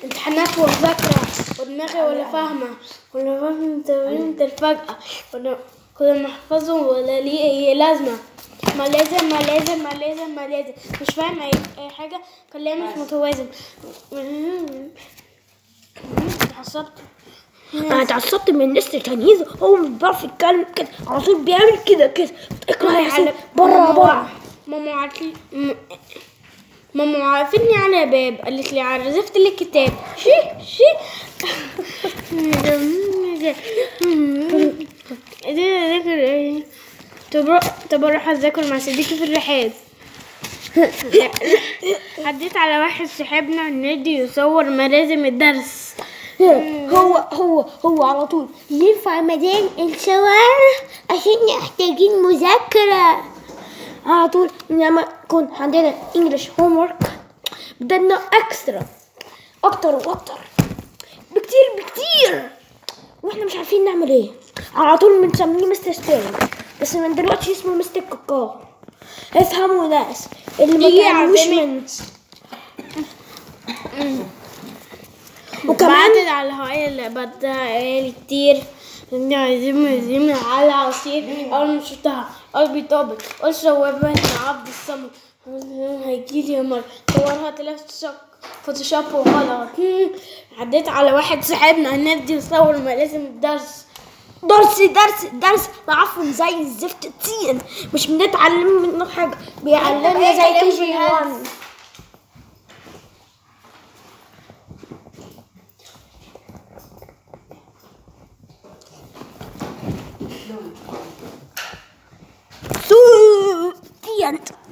امتحانات ومذاكرة ودماغي ولا فاهمة ولا فاهمة تمرين الفجأة ولا كنا محفظه ولا ليه أي لازمة ما لازم ما لازم ما لازم ما لازم مش فاهم أي, أي حاجة كلامي مش متوازن اتعصبت انا اتعصبت من مستر تمييز هو مش بيعرف يتكلم كده على طول بيعمل كده كده اكره يا حسين بره بره ماما عارفة ماما عرفتني على باب قالت لي عرفت لي الكتاب شي شي طب طب اروح اذاكر مع صديقي في الرحاب عديت على واحد صاحبنا النادي يصور ملازم الدرس هو هو هو على طول ينفع مدام الشوارع عشان محتاجين مذاكرة على طول لما يكون عندنا انجلش هوم ورك بدنا اكسترا اكتر واكتر بكتير بكتير واحنا مش عارفين نعمل ايه على طول بنسميه مستر ستيرن بس من دلوقتي اسمه مستر كاكاو افهموا ناس اللي ما يجي تعلموش يعلمك. من وكمان بعدد على هاي اللي بدها عيال كتير إني عايزين عايزين على عصير أول ما شفتها قلبي طابت قلت شوابها عبد الصمد هيجيلي مرة صورها طلعت شك فوتوشوب وغلط هم. عديت على واحد صاحبنا النادي يصور ملازم الدرس درس درس درس معفن زي الزفت التين مش بنتعلم منه حاجة بيعلمنا زي كي جي 1 سو تي انت